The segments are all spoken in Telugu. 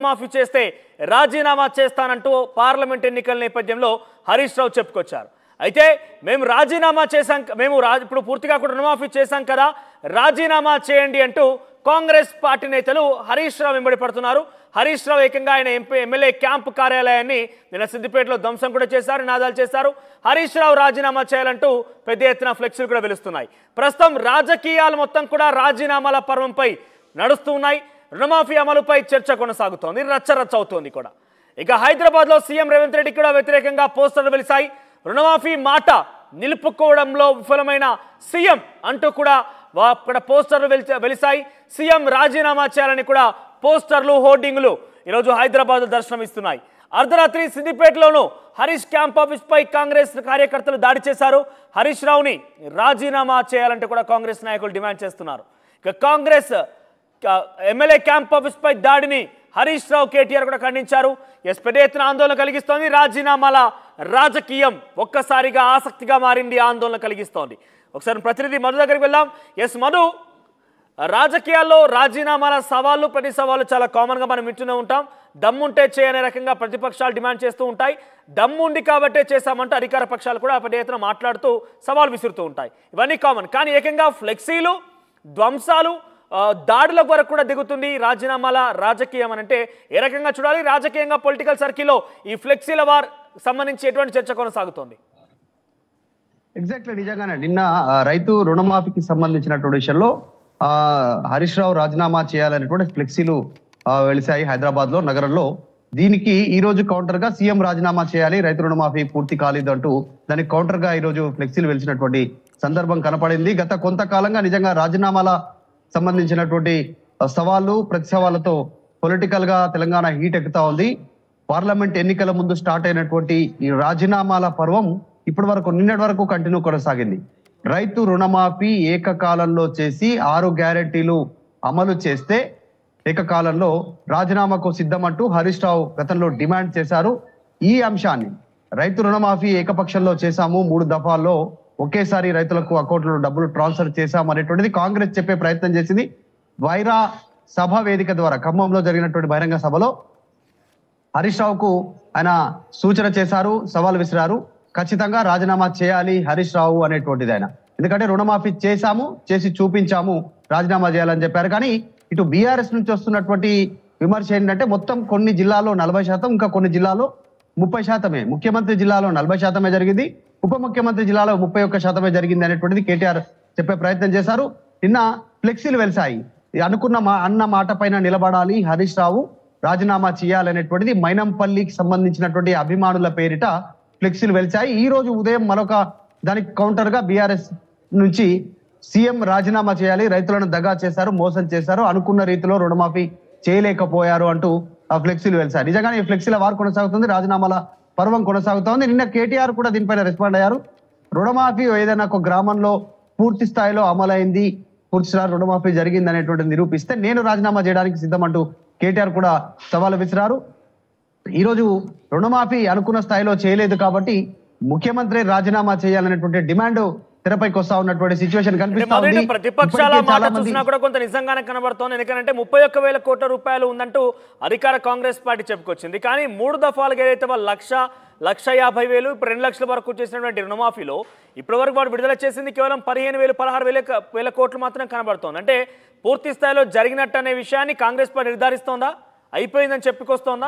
మాఫీ చేస్తే రాజీనామా చేస్తానంటూ పార్లమెంట్ ఎన్నికల నేపథ్యంలో హరీష్ రావు చెప్పుకొచ్చారు అయితే మేము రాజీనామా చేశాం మేము రా ఇప్పుడు పూర్తిగా కూడా రుణమాఫీ చేశాం కదా రాజీనామా చేయండి అంటూ కాంగ్రెస్ పార్టీ నేతలు హరీష్ రావు వెంబడి పడుతున్నారు హరీష్ రావు ఏకంగా ఆయన ఎంపీ ఎమ్మెల్యే క్యాంపు కార్యాలయాన్ని నిన్న సిద్దిపేటలో ధ్వంసం కూడా చేశారు నినాదాలు చేశారు హరీష్ రావు రాజీనామా చేయాలంటూ పెద్ద ఎత్తున ఫ్లెక్సీలు కూడా వెలుస్తున్నాయి ప్రస్తుతం రాజకీయాలు మొత్తం కూడా రాజీనామాల పర్వంపై నడుస్తూ ఉన్నాయి రుణమాఫీ అమలుపై చర్చ కొనసాగుతోంది రచ్చ రచ్చ అవుతోంది కూడా ఇక హైదరాబాద్ లో సీఎం రేవంత్ రెడ్డి కూడా వ్యతిరేకంగా పోస్టర్లు వెలిశాయి రుణమాఫీ మాట నిలుపుకోవడంలో విఫలమైన సీఎం అంటూ కూడా వా- అక్కడ పోస్టర్లు వెలిచ- వెలిశాయి సీఎం రాజీనామా చేయాలని కూడా పోస్టర్లు హోర్డింగ్లు ఈరోజు హైదరాబాద్ దర్శనమిస్తున్నాయి అర్ధరాత్రి సిద్దిపేటలోనూ హరీష్ క్యాంప్ ఆఫీస్ పై కాంగ్రెస్ కార్యకర్తలు దాడి చేశారు హరీష్ రావుని రాజీనామా చేయాలంటే కూడా కాంగ్రెస్ నాయకులు డిమాండ్ చేస్తున్నారు ఇక కాంగ్రెస్ క- ఎమ్మెల్యే క్యాంప్ ఆఫీస్ పై దాడిని హరీష్ రావు కేటీఆర్ కూడా ఖండించారు ఎస్ పెద్ద ఎత్తున ఆందోళన కలిగిస్తోంది రాజీనామాల రాజకీయం ఒక్కసారిగా ఆసక్తిగా మారింది ఆందోళన కలిగిస్తోంది ఒకసారి ప్రతినిధి మధు దగ్గరికి వెళ్దాం ఎస్ మధు రాజకీయాల్లో రాజీనామాల సవాళ్ళు ప్రతి సవాళ్ళు చాలా కామన్గా మనం వింటూనే ఉంటాం దమ్ముంటే చేయనే రకంగా ప్రతిపక్షాలు డిమాండ్ చేస్తూ ఉంటాయి దమ్ముంది కాబట్టే చేశామంటూ అధికార పక్షాలు కూడా పెద్ద ఎత్తున మాట్లాడుతూ సవాల్ విసురుతూ ఉంటాయి ఇవన్నీ కామన్ కానీ ఏకంగా ఫ్లెక్సీలు ధ్వంసాలు ఆ, దాడుల వరకు కూడా దిగుతుంది ఈ రాజీనామాల రాజకీయం అని అంటే ఏ రకంగా చూడాలి రాజకీయంగా పొలిటికల్ సర్కిల్లో ఈ ఫ్లెక్సీల వార్ సంబంధించి ఎటువంటి చర్చ కొనసాగుతోంది ఎగ్జాక్ట్లీ నిజంగానే నిన్న ఆ, రైతు రుణమాఫీకి సంబంధించినటువంటి విషయంలో ఆ, హరీష్ రావు రాజీనామా చేయాలనేటువంటి ఫ్లెక్సీలు ఆ, వెలిశాయి హైదరాబాద్ లో నగరంలో దీనికి ఈ రోజు కౌంటర్ గా సీఎం రాజీనామా చేయాలి రైతు రుణమాఫీ పూర్తి కాలేదు అంటూ దానికి కౌంటర్ గా ఈ రోజు ఫ్లెక్సీలు వెలిసినటువంటి సందర్భం కనపడింది గత కొంతకాలంగా నిజంగా రాజీనామాల సంబంధించినటువంటి ఆ, సవాళ్లు ప్రతి సవాళ్లతో పొలిటికల్ గా తెలంగాణ హీట్ ఎక్కుతా ఉంది పార్లమెంట్ ఎన్నికల ముందు స్టార్ట్ అయినటువంటి ఈ రాజీనామాల పర్వం ఇప్పటి వరకు నిన్నటి వరకు కంటిన్యూ కొనసాగింది రైతు రుణమాఫీ ఏకకాలంలో చేసి ఆరు గ్యారెంటీలు అమలు చేస్తే ఏకకాలంలో రాజీనామాకు సిద్ధమంటూ హరీష్ రావు గతంలో డిమాండ్ చేశారు ఈ అంశాన్ని రైతు రుణమాఫీ ఏకపక్షంలో చేశాము మూడు దఫాల్లో ఒకేసారి రైతులకు అకౌంట్లో డబ్బులు ట్రాన్స్ఫర్ చేశాము అనేటువంటిది కాంగ్రెస్ చెప్పే ప్రయత్నం చేసింది వైరా సభ వేదిక ద్వారా ఖమ్మంలో జరిగినటువంటి బహిరంగ సభలో హరీష్ రావుకు ఆయన సూచన చేశారు సవాల్ విసిరారు ఖచ్చితంగా రాజీనామా చేయాలి హరీష్ రావు అనేటువంటిది ఆయన ఎందుకంటే రుణమాఫీ చేశాము చేసి చూపించాము రాజీనామా చేయాలని చెప్పారు కానీ ఇటు బీఆర్ఎస్ నుంచి వస్తున్నటువంటి విమర్శ ఏంటంటే మొత్తం కొన్ని జిల్లాల్లో నలభై శాతం ఇంకా కొన్ని జిల్లాలో ముప్పై శాతమే ముఖ్యమంత్రి జిల్లాలో నలభై శాతమే జరిగింది ఉప ముఖ్యమంత్రి జిల్లాలో ముప్పై ఒక్క శాతమే జరిగింది అనేటువంటిది కేటీఆర్ చెప్పే ప్రయత్నం చేశారు నిన్న ఫ్లెక్సీలు వెలిసాయి అనుకున్న మా అన్న మాట పైన నిలబడాలి హరీష్ రావు రాజీనామా చేయాలనేటువంటిది మైనంపల్లికి సంబంధించినటువంటి అభిమానుల పేరిట ఫ్లెక్సీలు వెలిచాయి ఈ రోజు ఉదయం మరొక దానికి కౌంటర్ గా బీఆర్ఎస్ నుంచి సీఎం రాజీనామా చేయాలి రైతులను దగా చేశారు మోసం చేశారు అనుకున్న రీతిలో రుణమాఫీ చేయలేకపోయారు అంటూ ఆ ఫ్లెక్సీలు వెలిసారు నిజంగానే ఈ ఫ్లెక్సీల వారు కొనసాగుతుంది రాజీనామాల పర్వం కొనసాగుతోంది నిన్న కేటీఆర్ కూడా దీనిపైన రెస్పాండ్ అయ్యారు రుణమాఫీ ఏదైనా ఒక గ్రామంలో పూర్తి స్థాయిలో అమలైంది పూర్తి స్థాయి రుణమాఫీ జరిగింది అనేటువంటి నిరూపిస్తే నేను రాజీనామా చేయడానికి సిద్ధమంటూ కేటీఆర్ కూడా సవాలు విసిరారు ఈ రోజు రుణమాఫీ అనుకున్న స్థాయిలో చేయలేదు కాబట్టి ముఖ్యమంత్రి రాజీనామా చేయాలనేటువంటి డిమాండ్ తెరపైకి వస్తా ఉన్నటువంటి సిచ్యువేషన్ అంటే కనిపిస్తా మొదటి ఉంది ప్రతిపక్షాల ఇప్పటికే మాట చాలా మంది చూసినా కూడా కొంత నిజంగానే కనబడుతోంది ఎందుకంటే ముప్పై ఒక్క వేల కోట్ల రూపాయలు ఉందంటూ అధికార కాంగ్రెస్ పార్టీ చెప్పుకొచ్చింది కానీ మూడు దఫాలుగా ఏదైతే వాళ్ళు లక్ష లక్ష యాభై వేలు ఇప్పుడు రెండు లక్షల వరకు చేసినటువంటి రుణమాఫీలో ఇప్పటి వరకు వాడు విడుదల చేసింది కేవలం పదిహేను వేలు పదహారు వేల వేల కోట్లు మాత్రం కనబడుతోంది అంటే పూర్తి స్థాయిలో జరిగినట్టు అనే విషయాన్ని కాంగ్రెస్ పార్టీ నిర్ధారిస్తోందా అయిపోయిందని చెప్పుకొస్తోందా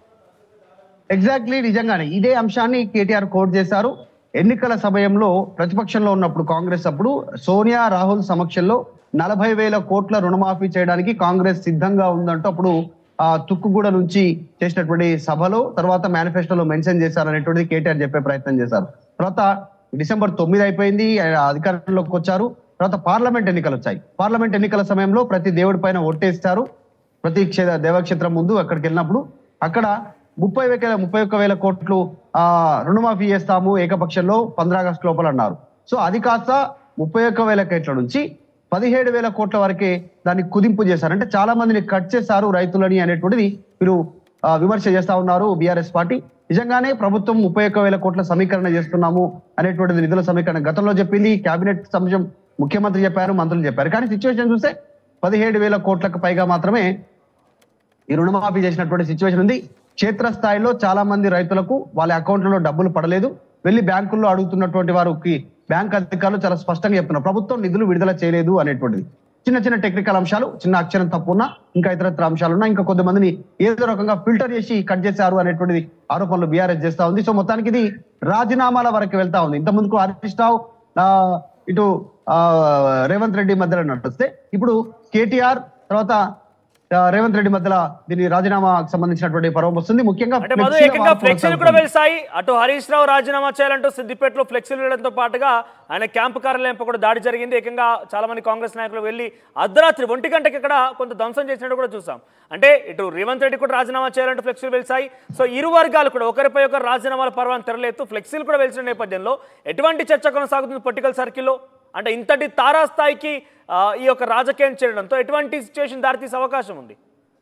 ఎగ్జాక్ట్లీ నిజంగానే ఇదే అంశాన్ని కేటీఆర్ కోట్ చేశారు ఎన్నికల సమయంలో ప్రతిపక్షంలో ఉన్నప్పుడు కాంగ్రెస్ అప్పుడు సోనియా రాహుల్ సమక్షంలో నలభై వేల కోట్ల రుణమాఫీ చేయడానికి కాంగ్రెస్ సిద్ధంగా ఉందంటూ అప్పుడు ఆ తుక్కుగూడ నుంచి చేసినటువంటి సభలో తర్వాత మేనిఫెస్టోలో మెన్షన్ చేశారనేటువంటిది కేటీఆర్ చెప్పే ప్రయత్నం చేశారు తర్వాత డిసెంబర్ తొమ్మిది అయిపోయింది ఆయన అధికారంలోకి వచ్చారు తర్వాత పార్లమెంట్ ఎన్నికలు వచ్చాయి పార్లమెంట్ ఎన్నికల సమయంలో ప్రతి దేవుడి పైన ఒట్టేస్తారు ప్రతి క్షే- దేవక్షేత్రం ముందు అక్కడికి వెళ్ళినప్పుడు అక్కడ ముప్పై వేల ముప్పై ఒక్క వేల కోట్లు ఆ రుణమాఫీ చేస్తాము ఏకపక్షంలో పంద్రా ఆగస్టు లోపల అన్నారు సో అది కాస్త ముప్పై ఒక్క వేల కోట్ల నుంచి పదిహేడు వేల కోట్ల వరకే దాన్ని కుదింపు చేశారు అంటే చాలా మందిని కట్ చేశారు రైతులని అనేటువంటిది మీరు ఆ, విమర్శ చేస్తా ఉన్నారు బీఆర్ఎస్ పార్టీ నిజంగానే ప్రభుత్వం ముప్పై ఒక్క వేల కోట్ల సమీకరణ చేస్తున్నాము అనేటువంటిది నిధుల సమీకరణ గతంలో చెప్పింది కేబినెట్ సంశం ముఖ్యమంత్రి చెప్పారు మంత్రులు చెప్పారు కానీ సిచ్యువేషన్ చూస్తే పదిహేడు వేల కోట్లకు పైగా మాత్రమే ఈ రుణమాఫీ చేసినటువంటి సిచ్యువేషన్ ఉంది క్షేత్రస్థాయిలో చాలా మంది రైతులకు వాళ్ళ అకౌంట్లలో డబ్బులు పడలేదు వెళ్ళి బ్యాంకుల్లో అడుగుతున్నటువంటి వారికి బ్యాంక్ అధికారులు చాలా స్పష్టంగా చెప్తున్నారు ప్రభుత్వం నిధులు విడుదల చేయలేదు అనేటువంటిది చిన్న చిన్న టెక్నికల్ అంశాలు చిన్న అక్షరం తప్పు ఉన్నా ఇంకా ఇతరత్ర అంశాలు ఉన్నా ఇంకా కొంతమందిని ఏదో రకంగా ఫిల్టర్ చేసి కట్ చేశారు అనేటువంటిది ఆరోపణలు బీఆర్ఎస్ చేస్తా ఉంది సో మొత్తానికి ఇది రాజీనామాల వరకు వెళ్తా ఉంది ఇంత ముందుకు హరీష్ రావు ఆ, ఇటు ఆ, రేవంత్ రెడ్డి మధ్యలో నడిస్తే ఇప్పుడు కేటీఆర్ తర్వాత ఆ, రేవంత్ రెడ్డి మధ్యలో దీని రాజీనామాకు సంబంధించినటువంటి పర్వం వస్తుంది ముఖ్యంగా అంటే మధు ఫ్లెక్సీల ఏకంగా వార్ ఫ్లెక్సీలు కూడా వెలిసాయి అటు హరీష్ రావు రాజీనామా చేయాలంటూ సిద్దిపేటలో ఫ్లెక్సీలు వేయడంతో పాటుగా ఆయన క్యాంపు కార్యాలయంపై కూడా దాడి జరిగింది ఏకంగా చాలా మంది కాంగ్రెస్ నాయకులు వెళ్ళి అర్ధరాత్రి ఒంటి గంటకి ఇక్కడ కొంత ధ్వంసం చేసినట్టు కూడా చూసాం అంటే ఇటు రేవంత్ రెడ్డి కూడా రాజీనామా చేయాలంటూ ఫ్లెక్సీలు వెలిసాయి సో ఇరు వర్గాలు కూడా ఒకరిపై ఒకరు రాజీనామాల పర్వాన్ని తెరలేస్తూ ఫ్లెక్సీలు కూడా వెలిసిన నేపథ్యంలో ఎటువంటి చర్చ కొనసాగుతుంది పొలిటికల్ సర్కిల్లో అంటే ఇంతటి తారాస్థాయికి ఆ, ఈ యొక్క రాజకీయం చేయడంతో ఎటువంటి సిచ్యువేషన్ దారితీసే అవకాశం ఉంది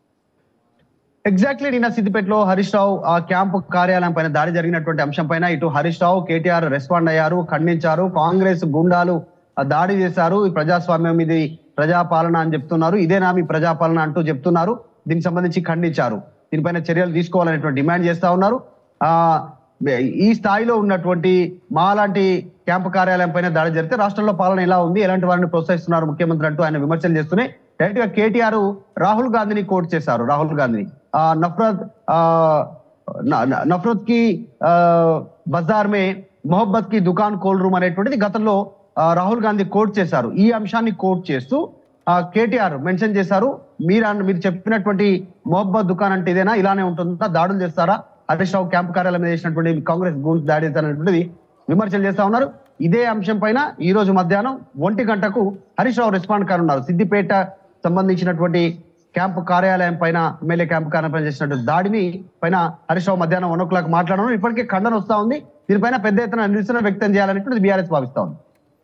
ఎగ్జాక్ట్లీ నిన్న సిద్దిపేటలో హరీష్ రావు ఆ క్యాంపు కార్యాలయం పైన దాడి జరిగినటువంటి అంశం పైన ఇటు హరీష్ రావు కేటీఆర్ రెస్పాండ్ అయ్యారు ఖండించారు కాంగ్రెస్ గుండాలు ఆ దాడి చేశారు ఈ ప్రజాస్వామ్యం ఇది ప్రజాపాలన అని చెప్తున్నారు ఇదేనా మీ ప్రజాపాలన అంటూ చెప్తున్నారు దీనికి సంబంధించి ఖండించారు దీనిపైన చర్యలు తీసుకోవాలనేటువంటి డిమాండ్ చేస్తా ఉన్నారు ఆ ఈ స్థాయిలో ఉన్నటువంటి మా లాంటి క్యాంపు కార్యాలయం పైన దాడి జరిగితే రాష్ట్రంలో పాలన ఎలా ఉంది ఎలాంటి వారిని ప్రోత్సహిస్తున్నారు ముఖ్యమంత్రి అంటూ ఆయన విమర్శలు చేస్తూనే డైరెక్ట్ గా కేటీఆర్ రాహుల్ గాంధీని కోట్ చేశారు రాహుల్ గాంధీని ఆ నఫరత్ ఆ न- न- नफरत की आ, बाजार में మొహబ్బత్ కి దుకాన్ కోల్డ్ రూమ్ అనేటువంటిది గతంలో ఆ, రాహుల్ గాంధీ కోట్ చేశారు ఈ అంశాన్ని కోట్ చేస్తూ ఆ, కేటీఆర్ మెన్షన్ చేశారు మీరు అన్న- మీరు చెప్పినటువంటి మొహబ్బత్ దుకాన్ అంటే ఇదేనా ఇలానే ఉంటుందా దాడులు చేస్తారా హరీష్ రావు క్యాంప్ కార్యాలయం మీద చేసినటువంటి కాంగ్రెస్ గూన్స్ దాడి చేస్తారనేటువంటిది విమర్శలు చేస్తా ఉన్నారు ఇదే అంశం పైన ఈ రోజు మధ్యాహ్నం ఒంటి గంటకు హరీష్ రావు రెస్పాండ్ కానున్నారు సిద్దిపేట సంబంధించినటువంటి క్యాంపు కార్యాలయం పైన ఎమ్మెల్యే క్యాంపు కార్యాలయం పైన చేసినటువంటి దాడిని పైన హరీష్ రావు మధ్యాహ్నం వన్ ఓ క్లాక్ మాట్లాడడం ఇప్పటికే ఖండన వస్తా ఉంది దీనిపైన పెద్ద ఎత్తున నిరసన వ్యక్తం చేయాలనేటువంటి బీఆర్ఎస్ భావిస్తా ఉంది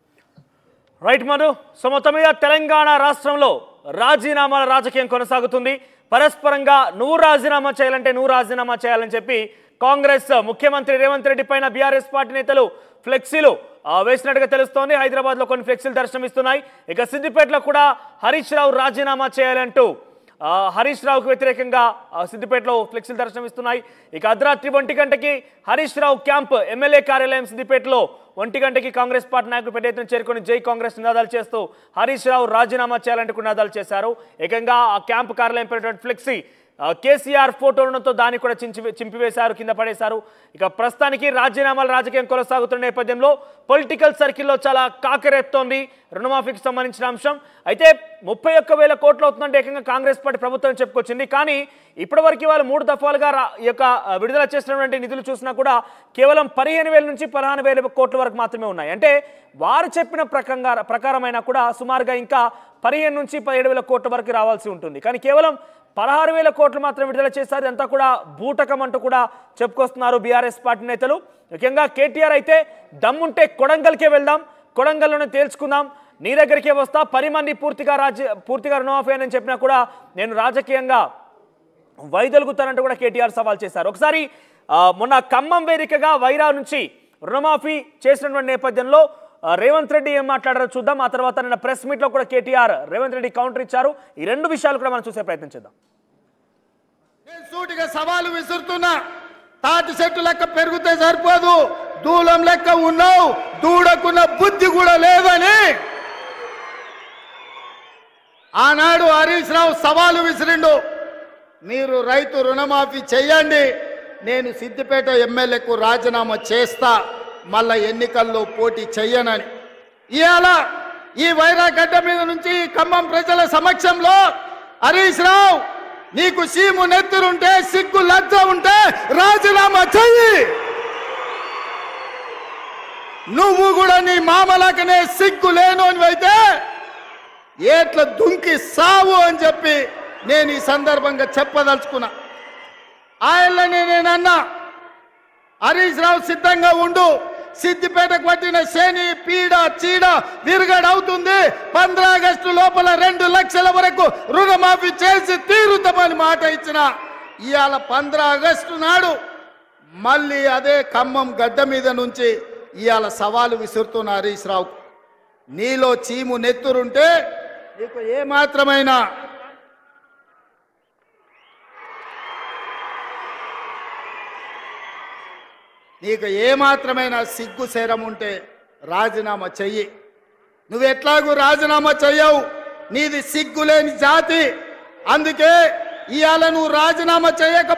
రైట్ మధు సో మొత్తం మీద తెలంగాణ రాష్ట్రంలో రాజీనామాల రాజకీయం కొనసాగుతుంది పరస్పరంగా నువ్వు రాజీనామా చేయాలంటే నువ్వు రాజీనామా చేయాలని చెప్పి కాంగ్రెస్ ముఖ్యమంత్రి రేవంత్ రెడ్డి పైన బీఆర్ఎస్ పార్టీ నేతలు ఫ్లెక్సీలు ఆ, వేసినట్టుగా తెలుస్తోంది హైదరాబాద్ లో కొన్ని ఫ్లెక్సీలు దర్శనమిస్తున్నాయి ఇక సిద్దిపేటలో కూడా హరీష్ రావు రాజీనామా చేయాలంటూ ఆ, హరీష్ రావుకు వ్యతిరేకంగా ఆ, సిద్దిపేటలో ఫ్లెక్సీలు దర్శనమిస్తున్నాయి ఇక అర్ధరాత్రి ఒంటి గంటకి హరీష్ రావు క్యాంప్ ఎమ్మెల్యే కార్యాలయం సిద్దిపేటలో ఒంటి గంటకి కాంగ్రెస్ పార్టీ నాయకులు పెద్ద ఎత్తున చేరుకొని జై కాంగ్రెస్ నినాదాలు చేస్తూ హరీష్ రావు రాజీనామా చేయాలంటూ కూడా నినాదాలు చేశారు ఏకంగా ఆ క్యాంప్ కార్యాలయం పెట్టినటువంటి ఫ్లెక్సీ ఆ, కేసీఆర్ ఫోటో ఉండడంతో దాన్ని కూడా చించి చింపివేశారు కింద పడేశారు ఇక ప్రస్తుతానికి రాజీనామాల రాజకీయం కొనసాగుతున్న నేపథ్యంలో పొలిటికల్ సర్కిల్లో చాలా కాకరేపుతోంది రుణమాఫీకి సంబంధించిన అంశం అయితే ముప్పై ఒక్క వేల కోట్లు అవుతుందంటే ఏకంగా కాంగ్రెస్ పార్టీ ప్రభుత్వం చెప్పుకొచ్చింది కానీ ఇప్పటివరకు వాళ్ళు మూడు దఫాలుగా రా- ఈ యొక్క ఆ, విడుదల చేసినటువంటి నిధులు చూసినా కూడా కేవలం పదిహేను వేల నుంచి పదహారు వేల కోట్ల వరకు మాత్రమే ఉన్నాయి అంటే వారు చెప్పిన ప్రకంగా ప్రకారమైనా కూడా సుమారుగా ఇంకా పదిహేను నుంచి పదిహేడు వేల కోట్ల వరకు రావాల్సి ఉంటుంది కానీ కేవలం పదహారు వేల కోట్లు మాత్రం విడుదల చేశారు ఇదంతా కూడా బూటకం అంటూ కూడా చెప్పుకొస్తున్నారు బీఆర్ఎస్ పార్టీ నేతలు ముఖ్యంగా కేటీఆర్ అయితే దమ్ముంటే కొడంగల్కే వెళ్దాం కొడంగల్లోనే తేల్చుకుందాం నీ దగ్గరికే వస్తా పది మంది పూర్తిగా రాజ్య పూర్తిగా రుణమాఫీ అని చెప్పినా కూడా నేను రాజకీయంగా వైదొలుగుతానంటూ కూడా కేటీఆర్ సవాల్ చేశారు ఒకసారి ఆ, మొన్న ఖమ్మం వేదికగా వైరా నుంచి రుణమాఫీ చేసినటువంటి నేపథ్యంలో ఆ, రేవంత్ రెడ్డి ఏం మాట్లాడారో చూద్దాం ఆ తర్వాత నిన్న ప్రెస్ మీట్లో కూడా కేటీఆర్ రేవంత్ రెడ్డి కౌంటర్ ఇచ్చారు ఈ రెండు విషయాలు కూడా మనం చూసే ప్రయత్నం చేద్దాం నేను సూటిగా సవాలు విసురుతున్నా తాటి చెట్టు లెక్క పెరిగితే సరిపోదు దూలం లెక్క ఉన్నావు దూడకున్న బుద్ధి కూడా లేదని ఆనాడు హరీష్ రావు సవాలు విసిరిండు మీరు రైతు రుణమాఫీ చెయ్యండి నేను సిద్దిపేట ఎమ్మెల్యేకు రాజీనామా చేస్తా మళ్ళా ఎన్నికల్లో పోటీ చెయ్యనని ఇవాళ ఈ వైరాగడ్డ మీద నుంచి ఈ ఖమ్మం ప్రజల సమక్షంలో హరీష్ రావు నీకు సీము నెత్తురుంటే సిగ్గు లజ్జ ఉంటే రాజీనామా చెయ్యి నువ్వు కూడా నీ మామలాకనే సిగ్గు లేనోనివైతే ఏట్ల దుంకి సావు అని చెప్పి నేను ఈ సందర్భంగా చెప్పదలుచుకున్నా ఆయనని నేనన్నా హరీష్ రావు సిద్ధంగా ఉండు సిద్దిపేటకు పట్టిన శని పీడ చీడ విరుగడవుతుంది పంద్ర ఆగస్టు లోపల రెండు లక్షల వరకు రుణమాఫీ చేసి తీరుతామని మాట ఇచ్చిన ఇవాళ పంద్ర ఆగస్టు నాడు మళ్ళీ అదే ఖమ్మం గడ్డ మీద నుంచి ఇవాళ సవాలు విసురుతున్న హరీష్ రావు నీలో చీము నెత్తురుంటే నీకు ఏ మాత్రమైనా నీకు ఏమాత్రమైన సిగ్గు శరం ఉంటే రాజీనామా చెయ్యి నువ్వు ఎట్లాగూ రాజీనామా చెయ్యవు నీది సిగ్గులేని జాతి అందుకే ఇవాళ నువ్వు రాజీనామా చేయక